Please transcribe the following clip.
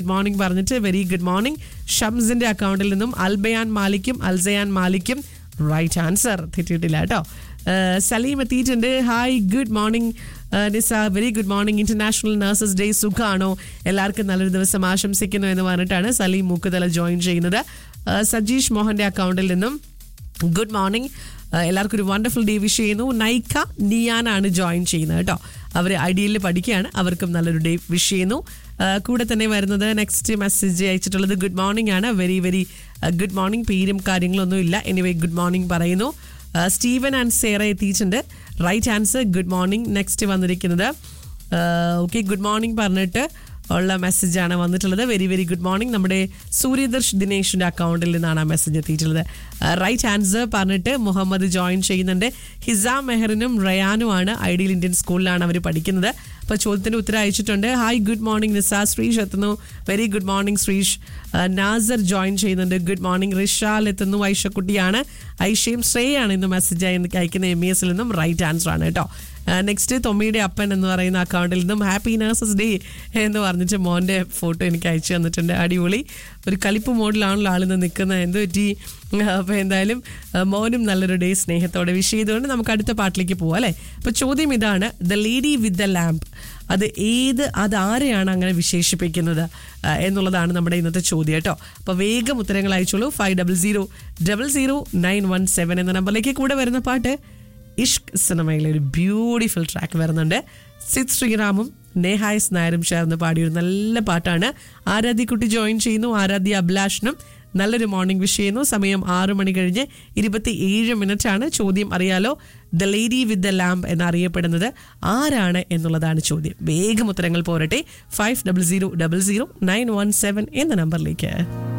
good morning പറഞ്ഞിട്ട് very good morning ഷംസിന്റെ അക്കൗണ്ടിൽ നിന്നും അൽബയാൻ മാലിക്കും അൽസയാൻ മാലിക്കും റൈറ്റ് ആൻസർ തെറ്റിയിട്ടില്ല കേട്ടോ ഏഹ് സലീം എത്തിയിട്ടുണ്ട് hi good morning Nisa very good morning international nurses day സുഖാണോ എല്ലാവർക്കും നല്ലൊരു ദിവസം ആശംസിക്കുന്നു എന്ന് പറഞ്ഞിട്ടാണ് സലീം മൂക്കുതല ജോയിൻ ചെയ്യുന്നത് ഏഹ് സജീഷ് മോഹന്റെ അക്കൗണ്ടിൽ നിന്നും ഗുഡ് മോർണിംഗ് എല്ലാവർക്കും ഒരു വണ്ടർഫുൾ ഡേ വിഷ് ചെയ്യുന്നു നൈക്ക നിയാനാണ് ജോയിൻ ചെയ്യുന്നത് കേട്ടോ അവർ ഐഡിയയിൽ പഠിക്കുകയാണ് അവർക്കും നല്ലൊരു ഡേ വിഷ് ചെയ്യുന്നു ആ, കൂടെ തന്നെ വരുന്നത് നെക്സ്റ്റ് മെസ്സേജ് അയച്ചിട്ടുള്ളത് ഗുഡ് മോർണിംഗ് ആണ് വെരി വെരി ഗുഡ് മോർണിംഗ് പേരും കാര്യങ്ങളൊന്നും ഇല്ല എനിവേ ഗുഡ് മോർണിംഗ് പറയുന്നു ആ, സ്റ്റീവൻ ആൻഡ് സേറ എത്തിയിട്ടുണ്ട് right answer good morning next വന്നിരിക്കുന്നത് ഓക്കെ ഗുഡ് മോർണിംഗ് പറഞ്ഞിട്ട് ഉള്ള മെസ്സേജാണ് വന്നിട്ടുള്ളത് വെരി വെരി ഗുഡ് മോർണിംഗ് നമ്മുടെ സൂര്യദർശ് ദിനേഷിന്റെ അക്കൗണ്ടിൽ നിന്നാണ് ആ മെസ്സേജ് എത്തിയിട്ടുള്ളത് റൈറ്റ് ആൻസർ പറഞ്ഞിട്ട് മുഹമ്മദ് ജോയിൻ ചെയ്യുന്നുണ്ട് ഹിസാം മെഹറിനും റയാനുമാണ് ഐഡിയൽ ഇന്ത്യൻ സ്കൂളിലാണ് അവർ പഠിക്കുന്നത് അപ്പോൾ ചോദ്യത്തിന് ഉത്തരം അയച്ചിട്ടുണ്ട് hi good morning Nisa Sreesh എത്തുന്നു വെരി ഗുഡ് മോർണിംഗ് ശ്രീഷ് ആ, നാസർ ജോയിൻ ചെയ്യുന്നുണ്ട് ഗുഡ് മോർണിംഗ് റിഷാൽ എത്തുന്നു ഐഷക്കുട്ടിയാണ് ഐഷയും ശ്രേയാണ് ഇന്ന് മെസ്സേജ് അയക്കുന്ന എം ഇ എസിൽ നിന്നും റൈറ്റ് ആൻസർ ആണ് കേട്ടോ നെക്സ്റ്റ് തൊമ്മിയുടെ അപ്പൻ എന്ന് പറയുന്ന അക്കൗണ്ടിൽ നിന്നും ഹാപ്പി നഴ്സസ് ഡേ എന്ന് പറഞ്ഞിട്ട് മോൻ്റെ ഫോട്ടോ എനിക്ക് അയച്ചു തന്നിട്ടുണ്ട് അടിപൊളി ഒരു കളിപ്പ് മോഡിലാണല്ലോ ആളിന്ന് നിൽക്കുന്നത് എന്ത് പറ്റി അപ്പോൾ എന്തായാലും ആ, മോനും നല്ലൊരു ഡേ സ്നേഹത്തോടെ വിഷ് ചെയ്തുകൊണ്ട് നമുക്ക് അടുത്ത പാട്ടിലേക്ക് പോവാം അല്ലേ അപ്പോൾ ചോദ്യം ഇതാണ് the lady with the lamp അത് ഏത് അത് ആരെയാണ് അങ്ങനെ വിശേഷിപ്പിക്കുന്നത് ആ, എന്നുള്ളതാണ് നമ്മുടെ ഇന്നത്തെ ചോദ്യം കേട്ടോ അപ്പോൾ വേഗം ഉത്തരങ്ങൾ അയച്ചോളൂ five double zero double zero nine one seven എന്ന നമ്പറിലേക്ക് കൂടെ വരുന്ന പാട്ട് ഇഷ്ക് സിനിമയിലെ ഒരു ബ്യൂട്ടിഫുൾ ട്രാക്ക് വരുന്നുണ്ട് സിത് ശ്രീറാമും നേഹായസ് നായരും ചേർന്ന് പാടിയ ഒരു നല്ല പാട്ടാണ് ആരാധ്യക്കുട്ടി ജോയിൻ ചെയ്യുന്നു ആരാധ്യ അഭിലാഷനും നല്ലൊരു മോർണിംഗ് വിഷ് ചെയ്യുന്നു സമയം ആറു മണി കഴിഞ്ഞ് ഇരുപത്തി ഏഴ് മിനിറ്റ് ആണ് ചോദ്യം അറിയാലോ the lady with the lamp എന്നറിയപ്പെടുന്നത് ആരാണ് എന്നുള്ളതാണ് ചോദ്യം വേഗം ഉത്തരങ്ങൾ പോരട്ടെ five double zero double zero nine one seven എന്ന നമ്പറിലേക്ക്